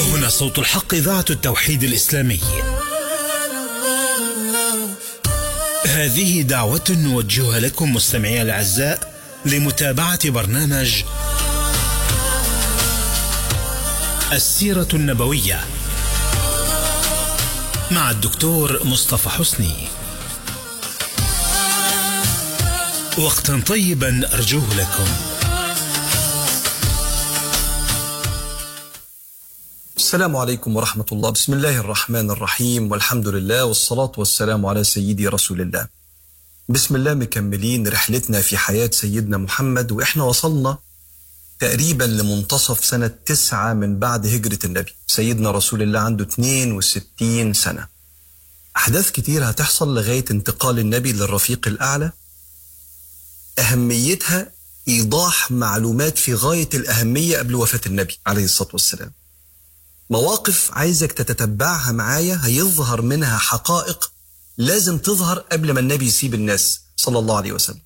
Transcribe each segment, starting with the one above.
هنا صوت الحق إذاعة التوحيد الإسلامي هذه دعوة نوجهها لكم مستمعي الأعزاء لمتابعة برنامج السيرة النبوية مع الدكتور مصطفى حسني وقتا طيبا أرجوه لكم السلام عليكم ورحمة الله بسم الله الرحمن الرحيم والحمد لله والصلاة والسلام على سيدي رسول الله بسم الله مكملين رحلتنا في حياة سيدنا محمد وإحنا وصلنا تقريبا لمنتصف سنة تسعة من بعد هجرة النبي سيدنا رسول الله عنده 62 سنة أحداث كتير هتحصل لغاية انتقال النبي للرفيق الأعلى أهميتها إيضاح معلومات في غاية الأهمية قبل وفاة النبي عليه الصلاة والسلام مواقف عايزك تتتبعها معايا هيظهر منها حقائق لازم تظهر قبل ما النبي يسيب الناس صلى الله عليه وسلم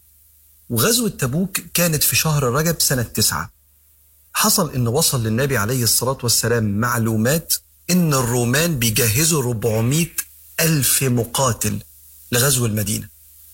وغزوة تبوك كانت في شهر رجب سنة تسعة حصل ان وصل للنبي عليه الصلاة والسلام معلومات ان الرومان بيجهزوا 400 ألف مقاتل لغزو المدينة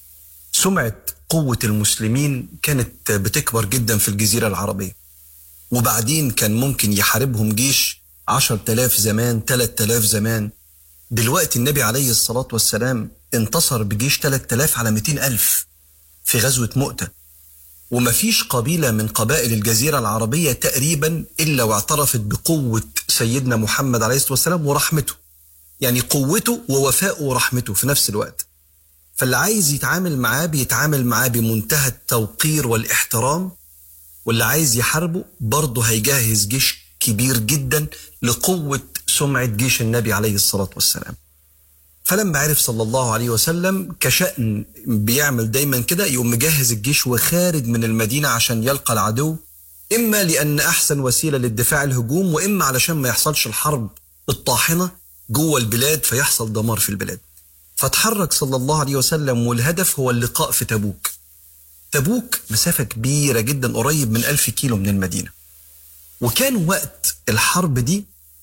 سمعة قوة المسلمين كانت بتكبر جدا في الجزيرة العربية وبعدين كان ممكن يحاربهم جيش عشر تلاف زمان تلات تلاف زمان دلوقتي النبي عليه الصلاة والسلام انتصر بجيش تلات تلاف على مئتين ألف في غزوة مؤتة ومفيش قبيلة من قبائل الجزيرة العربية تقريبا إلا واعترفت بقوة سيدنا محمد عليه الصلاة والسلام ورحمته يعني قوته ووفائه ورحمته في نفس الوقت فاللي عايز يتعامل معاه بيتعامل معاه بمنتهى التوقير والاحترام واللي عايز يحاربه برضه هيجهز جيش كبير جدا لقوة سمعة جيش النبي عليه الصلاة والسلام فلما عرف صلى الله عليه وسلم كشأن بيعمل دايما كده يقوم مجهز الجيش وخارج من المدينة عشان يلقى العدو إما لأن أحسن وسيلة للدفاع الهجوم وإما علشان ما يحصلش الحرب الطاحنة جوه البلاد فيحصل دمار في البلاد فتحرك صلى الله عليه وسلم والهدف هو اللقاء في تبوك تبوك مسافة كبيرة جدا قريب من ألف كيلو من المدينة وكان وقت الحرب دي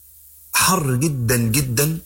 حر جدا جدا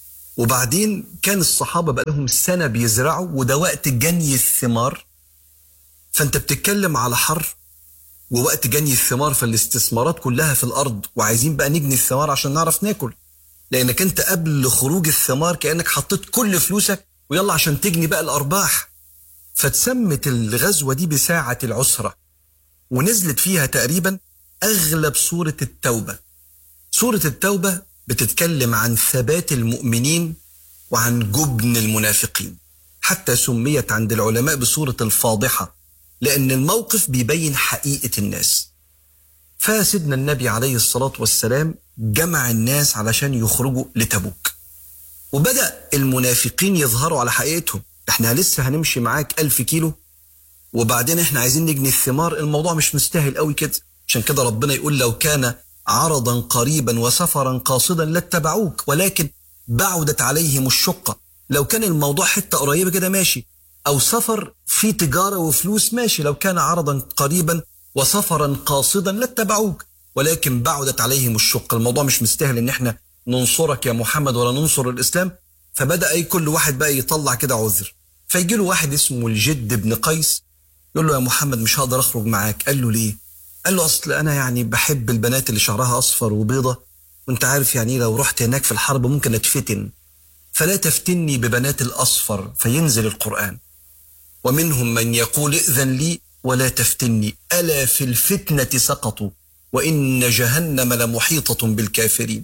وبعدين كان الصحابة بقى لهم سنة بيزرعوا وده وقت جني الثمار فانت بتتكلم على حر ووقت جني الثمار فالاستثمارات كلها في الأرض وعايزين بقى نجني الثمار عشان نعرف ناكل لأنك انت قبل خروج الثمار كأنك حطيت كل فلوسك ويلا عشان تجني بقى الأرباح فتسمت الغزوة دي بساعة العسرة ونزلت فيها تقريبا أغلب سورة التوبة سورة التوبة بتتكلم عن ثبات المؤمنين وعن جبن المنافقين حتى سميت عند العلماء بسورة الفاضحة لأن الموقف بيبين حقيقة الناس فسيدنا النبي عليه الصلاة والسلام جمع الناس علشان يخرجوا لتبوك وبدأ المنافقين يظهروا على حقيقتهم احنا لسه هنمشي معاك ألف كيلو وبعدين احنا عايزين نجني الثمار الموضوع مش مستاهل قوي كده عشان كده ربنا يقول لو كان عرضا قريبا وسفرا قاصدا لاتبعوك ولكن بعدت عليهم الشقة لو كان الموضوع حتة قريبة كده ماشي أو سفر في تجارة وفلوس ماشي لو كان عرضا قريبا وسفرا قاصدا لاتبعوك ولكن بعدت عليهم الشقة الموضوع مش مستاهل ان احنا ننصرك يا محمد ولا ننصر الإسلام فبدأ أي كل واحد بقى يطلع كده عذر فيجي له واحد اسمه الجد بن قيس يقول له يا محمد مش هقدر أخرج معاك قال له ليه قال له اصل انا يعني بحب البنات اللي شعرها اصفر وبيضة وانت عارف يعني لو رحت هناك في الحرب ممكن اتفتن فلا تفتني ببنات الاصفر فينزل القرآن ومنهم من يقول ائذن لي ولا تفتني ألا في الفتنة سقطوا وإن جهنم لمحيطة بالكافرين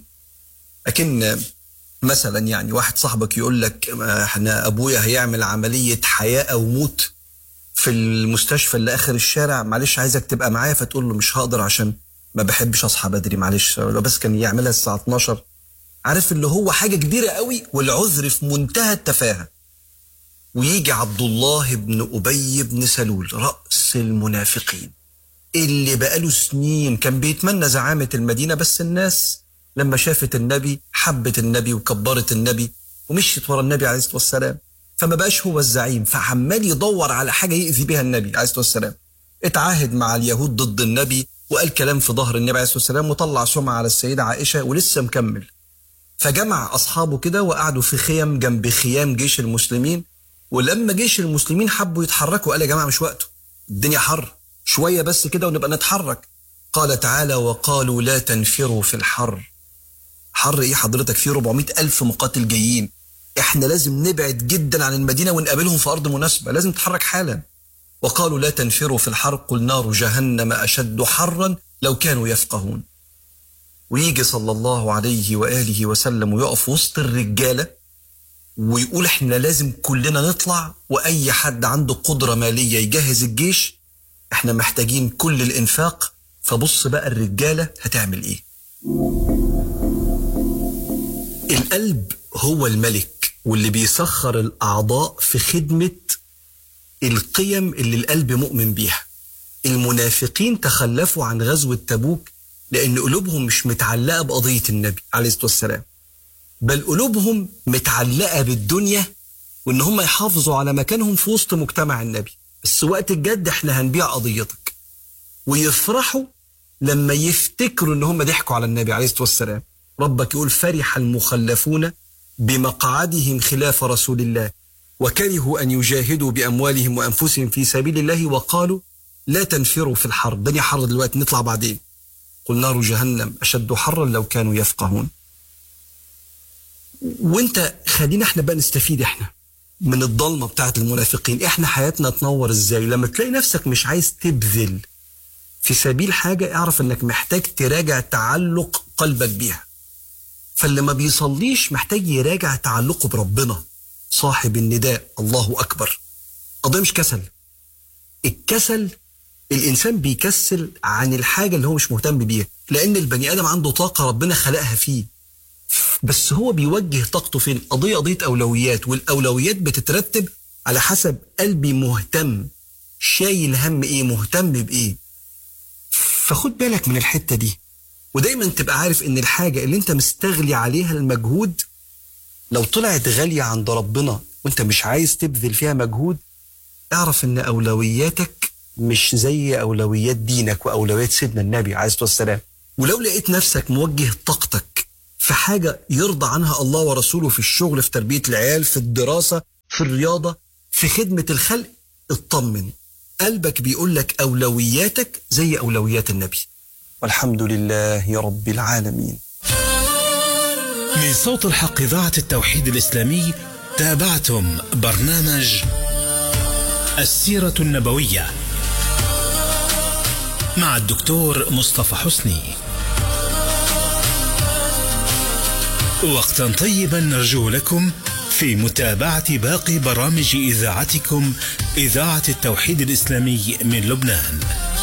أكن مثلا يعني واحد صاحبك يقول لك احنا ابويا هيعمل عملية حياة او موت في المستشفى اللي اخر الشارع معلش عايزك تبقى معايا فتقول له مش هقدر عشان ما بحبش اصحى بدري معلش لو بس كان يعملها الساعه 12 عارف اللي هو حاجه كبيره قوي والعذر في منتهى التفاهه ويجي عبد الله بن ابي بن سلول راس المنافقين اللي بقاله سنين كان بيتمنى زعامه المدينه بس الناس لما شافت النبي حبت النبي وكبرت النبي ومشيت ورا النبي عليه الصلاه والسلام فما بقاش هو الزعيم فعمال يدور على حاجه يأذي بها النبي عليه الصلاه والسلام اتعاهد مع اليهود ضد النبي وقال كلام في ظهر النبي عليه الصلاة والسلام وطلع سمعة على السيدة عائشة ولسه مكمل فجمع أصحابه كده وقعدوا في خيم جنب خيام جيش المسلمين ولما جيش المسلمين حبوا يتحركوا قال يا جماعة مش وقته الدنيا حر شوية بس كده ونبقى نتحرك قال تعالى وقالوا لا تنفروا في الحر حر ايه حضرتك في 400 ألف مقاتل جايين احنا لازم نبعد جدا عن المدينة ونقابلهم في أرض مناسبة لازم نتحرك حالا وقالوا لا تنفروا في الحر قل نار جهنم أشد حرا لو كانوا يفقهون ويجي صلى الله عليه وآله وسلم ويقف وسط الرجالة ويقول احنا لازم كلنا نطلع وأي حد عنده قدرة مالية يجهز الجيش احنا محتاجين كل الإنفاق فبص بقى الرجالة هتعمل ايه القلب هو الملك واللي بيسخر الأعضاء في خدمة القيم اللي القلب مؤمن بيها المنافقين تخلفوا عن غزوة تبوك لأن قلوبهم مش متعلقة بقضية النبي عليه الصلاة والسلام بل قلوبهم متعلقة بالدنيا وإن هم يحافظوا على مكانهم في وسط مجتمع النبي بس وقت الجد احنا هنبيع قضيتك ويفرحوا لما يفتكروا ان هم ضحكوا على النبي عليه الصلاه والسلام ربك يقول فرح المخلفون بمقعدهم خلاف رسول الله وكرهوا ان يجاهدوا باموالهم وانفسهم في سبيل الله وقالوا لا تنفروا في الحر الدنيا حر دلوقتي نطلع بعدين قل نار جهنم اشد حرا لو كانوا يفقهون وانت خلينا احنا بقى نستفيد احنا من الضلمه بتاعت المنافقين احنا حياتنا تنور ازاي لما تلاقي نفسك مش عايز تبذل في سبيل حاجة اعرف انك محتاج تراجع تعلق قلبك بيها فاللي ما بيصليش محتاج يراجع تعلقه بربنا صاحب النداء الله أكبر قضية مش كسل الكسل الإنسان بيكسل عن الحاجة اللي هو مش مهتم بيها لأن البني آدم عنده طاقة ربنا خلقها فيه بس هو بيوجه طاقته فين قضية قضية أولويات والأولويات بتترتب على حسب قلبي مهتم شايل هم إيه مهتم بإيه فخد بالك من الحتة دي ودايما تبقى عارف ان الحاجة اللي انت مستغلي عليها المجهود لو طلعت غالية عند ربنا وانت مش عايز تبذل فيها مجهود اعرف ان اولوياتك مش زي اولويات دينك واولويات سيدنا النبي عليه الصلاة والسلام ولو لقيت نفسك موجه طاقتك في حاجة يرضى عنها الله ورسوله في الشغل في تربية العيال في الدراسة في الرياضة في خدمة الخلق اطمن قلبك بيقول لك أولوياتك زي أولويات النبي والحمد لله رب العالمين من صوت الحق إذاعة التوحيد الإسلامي تابعتم برنامج السيرة النبوية مع الدكتور مصطفى حسني وقتا طيبا نرجو لكم في متابعة باقي برامج إذاعتكم إذاعة التوحيد الإسلامي من لبنان